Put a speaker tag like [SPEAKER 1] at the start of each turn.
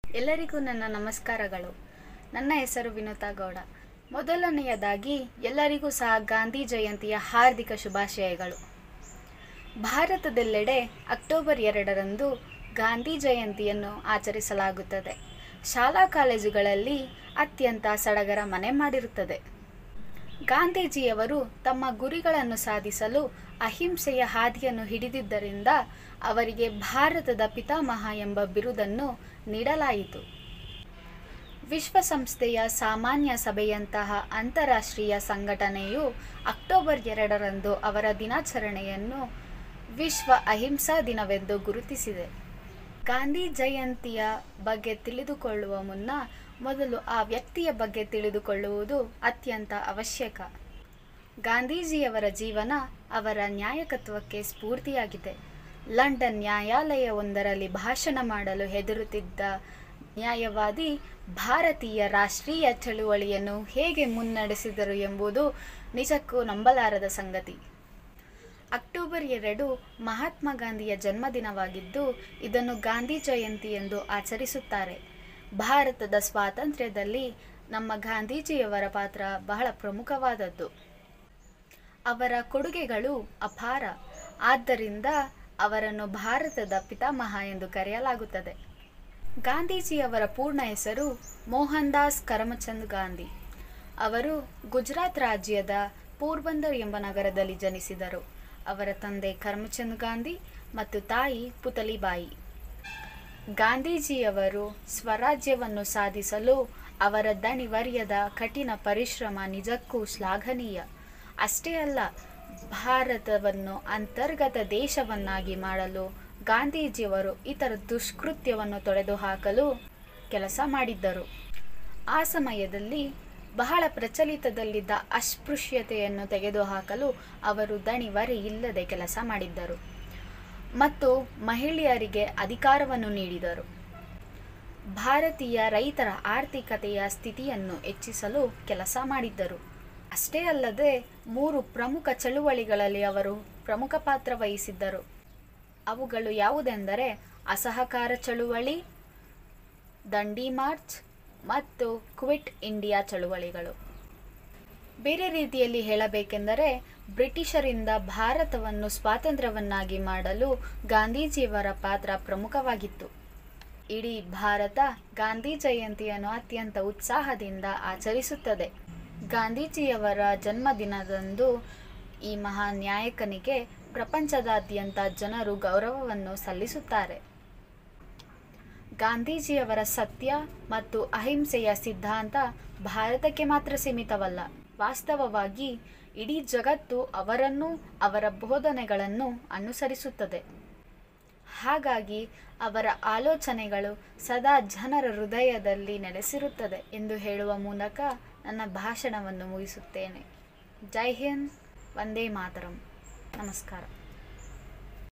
[SPEAKER 1] ಎಲ್ಲರಿಗೂ ನನ್ನ ನಮಸ್ಕಾರಗಳು ನನ್ನ ಹೆಸರು ವಿನುತಾ ಗೌಡ ಮೊದಲನೆಯದಾಗಿ ಎಲ್ಲರಿಗೂ ಸಹ ಗಾಂಧಿ ಜಯಂತಿಯ ಹಾರ್ದಿಕ ಶುಭಾಶಯಗಳು ಭಾರತದೆಲ್ಲೆಡೆ ಅಕ್ಟೋಬರ್ ಎರಡರಂದು ಗಾಂಧಿ ಜಯಂತಿಯನ್ನು ಆಚರಿಸಲಾಗುತ್ತದೆ ಶಾಲಾ ಕಾಲೇಜುಗಳಲ್ಲಿ ಅತ್ಯಂತ ಸಡಗರ ಮನೆ ಮಾಡಿರುತ್ತದೆ ಗಾಂಧೀಜಿಯವರು ತಮ್ಮ ಗುರಿಗಳನ್ನು ಸಾಧಿಸಲು ಅಹಿಂಸೆಯ ಹಾದಿಯನ್ನು ಹಿಡಿದಿದ್ದರಿಂದ ಅವರಿಗೆ ಭಾರತದ ಪಿತಾಮಹ ಎಂಬ ಬಿರುದನ್ನು ನೀಡಲಾಯಿತು ವಿಶ್ವಸಂಸ್ಥೆಯ ಸಾಮಾನ್ಯ ಸಭೆಯಂತಹ ಅಂತಾರಾಷ್ಟ್ರೀಯ ಸಂಘಟನೆಯು ಅಕ್ಟೋಬರ್ ಎರಡರಂದು ಅವರ ದಿನಾಚರಣೆಯನ್ನು ವಿಶ್ವ ಅಹಿಂಸಾ ದಿನವೆಂದು ಗುರುತಿಸಿದೆ ಗಾಂಧಿ ಜಯಂತಿಯ ಬಗ್ಗೆ ತಿಳಿದುಕೊಳ್ಳುವ ಮುನ್ನ ಮೊದಲು ಆ ವ್ಯಕ್ತಿಯ ಬಗ್ಗೆ ತಿಳಿದುಕೊಳ್ಳುವುದು ಅತ್ಯಂತ ಅವಶ್ಯಕ ಗಾಂಧೀಜಿಯವರ ಜೀವನ ಅವರ ನ್ಯಾಯಕತ್ವಕ್ಕೆ ಸ್ಫೂರ್ತಿಯಾಗಿದೆ ಲಂಡನ್ ನ್ಯಾಯಾಲಯವೊಂದರಲ್ಲಿ ಭಾಷಣ ಮಾಡಲು ಹೆದರುತ್ತಿದ್ದ ನ್ಯಾಯವಾದಿ ಭಾರತೀಯ ರಾಷ್ಟ್ರೀಯ ಚಳುವಳಿಯನ್ನು ಹೇಗೆ ಮುನ್ನಡೆಸಿದರು ಎಂಬುದು ನಿಜಕ್ಕೂ ನಂಬಲಾರದ ಸಂಗತಿ ಅಕ್ಟೋಬರ್ ಎರಡು ಮಹಾತ್ಮ ಗಾಂಧಿಯ ಜನ್ಮದಿನವಾಗಿದ್ದು ಇದನ್ನು ಗಾಂಧಿ ಜಯಂತಿ ಎಂದು ಆಚರಿಸುತ್ತಾರೆ ಭಾರತದ ಸ್ವಾತಂತ್ರ್ಯದಲ್ಲಿ ನಮ್ಮ ಗಾಂಧೀಜಿಯವರ ಪಾತ್ರ ಬಹಳ ಪ್ರಮುಖವಾದದ್ದು ಅವರ ಕೊಡುಗೆಗಳು ಅಪಾರ ಆದ್ದರಿಂದ ಅವರನ್ನು ಭಾರತದ ಪಿತಾಮಹ ಎಂದು ಕರೆಯಲಾಗುತ್ತದೆ ಗಾಂಧೀಜಿಯವರ ಪೂರ್ಣ ಹೆಸರು ಮೋಹನ್ ದಾಸ್ ಕರಮಚಂದ್ ಗಾಂಧಿ ಅವರು ಗುಜರಾತ್ ರಾಜ್ಯದ ಪೋರ್ಬಂದರ್ ಎಂಬ ನಗರದಲ್ಲಿ ಜನಿಸಿದರು ಅವರ ತಂದೆ ಕರಮಚಂದ್ ಗಾಂಧಿ ಮತ್ತು ತಾಯಿ ಪುತಲಿಬಾಯಿ ಗಾಂಧೀಜಿಯವರು ಸ್ವರಾಜ್ಯವನ್ನು ಸಾಧಿಸಲು ಅವರ ದಣಿವರ್ಯದ ಕಠಿಣ ಪರಿಶ್ರಮ ನಿಜಕ್ಕೂ ಶ್ಲಾಘನೀಯ ಅಷ್ಟೇ ಅಲ್ಲ ಭಾರತವನ್ನು ಅಂತರ್ಗತ ದೇಶವನ್ನಾಗಿ ಮಾಡಲು ಗಾಂಧೀಜಿಯವರು ಇತರ ದುಷ್ಕೃತ್ಯವನ್ನು ತೊಡೆದುಹಾಕಲು ಕೆಲಸ ಮಾಡಿದ್ದರು ಆ ಸಮಯದಲ್ಲಿ ಬಹಳ ಪ್ರಚಲಿತದಲ್ಲಿದ್ದ ಅಸ್ಪೃಶ್ಯತೆಯನ್ನು ತೆಗೆದುಹಾಕಲು ಅವರು ದಣಿವರಿ ಇಲ್ಲದೆ ಕೆಲಸ ಮಾಡಿದ್ದರು ಮತ್ತು ಮಹಿಳೆಯರಿಗೆ ಅಧಿಕಾರವನ್ನು ನೀಡಿದರು ಭಾರತೀಯ ರೈತರ ಆರ್ಥಿಕತೆಯ ಸ್ಥಿತಿಯನ್ನು ಹೆಚ್ಚಿಸಲು ಕೆಲಸ ಮಾಡಿದ್ದರು ಅಷ್ಟೇ ಅಲ್ಲದೆ ಮೂರು ಪ್ರಮುಖ ಚಳುವಳಿಗಳಲ್ಲಿ ಅವರು ಪ್ರಮುಖ ಪಾತ್ರ ವಹಿಸಿದ್ದರು ಅವುಗಳು ಯಾವುದೆಂದರೆ ಅಸಹಕಾರ ಚಳುವಳಿ ದಂಡಿ ಮಾರ್ಚ್ ಮತ್ತು ಕ್ವಿಟ್ ಇಂಡಿಯಾ ಚಳುವಳಿಗಳು ಬೇರೆ ರೀತಿಯಲ್ಲಿ ಹೇಳಬೇಕೆಂದರೆ ಬ್ರಿಟಿಷರಿಂದ ಭಾರತವನ್ನು ಸ್ವಾತಂತ್ರ್ಯವನ್ನಾಗಿ ಮಾಡಲು ಗಾಂಧೀಜಿಯವರ ಪಾತ್ರ ಪ್ರಮುಖವಾಗಿತ್ತು ಇಡೀ ಭಾರತ ಗಾಂಧಿ ಜಯಂತಿಯನ್ನು ಅತ್ಯಂತ ಉತ್ಸಾಹದಿಂದ ಆಚರಿಸುತ್ತದೆ ಗಾಂಧೀಜಿಯವರ ಜನ್ಮದಿನದಂದು ಈ ಮಹಾನ್ ನಾಯಕನಿಗೆ ಪ್ರಪಂಚದಾದ್ಯಂತ ಜನರು ಗೌರವವನ್ನು ಸಲ್ಲಿಸುತ್ತಾರೆ ಗಾಂಧೀಜಿಯವರ ಸತ್ಯ ಮತ್ತು ಅಹಿಂಸೆಯ ಸಿದ್ಧಾಂತ ಭಾರತಕ್ಕೆ ಮಾತ್ರ ಸೀಮಿತವಲ್ಲ ವಾಸ್ತವವಾಗಿ ಇಡೀ ಜಗತ್ತು ಅವರನ್ನು ಅವರ ಬೋಧನೆಗಳನ್ನು ಅನುಸರಿಸುತ್ತದೆ ಹಾಗಾಗಿ ಅವರ ಆಲೋಚನೆಗಳು ಸದಾ ಜನರ ಹೃದಯದಲ್ಲಿ ನೆಲೆಸಿರುತ್ತದೆ ಎಂದು ಹೇಳುವ ಮೂಲಕ ನನ್ನ ಭಾಷಣವನ್ನು ಮುಗಿಸುತ್ತೇನೆ ಜೈ ಹಿಂದ್ ವಂದೇ ಮಾತರಂ ನಮಸ್ಕಾರ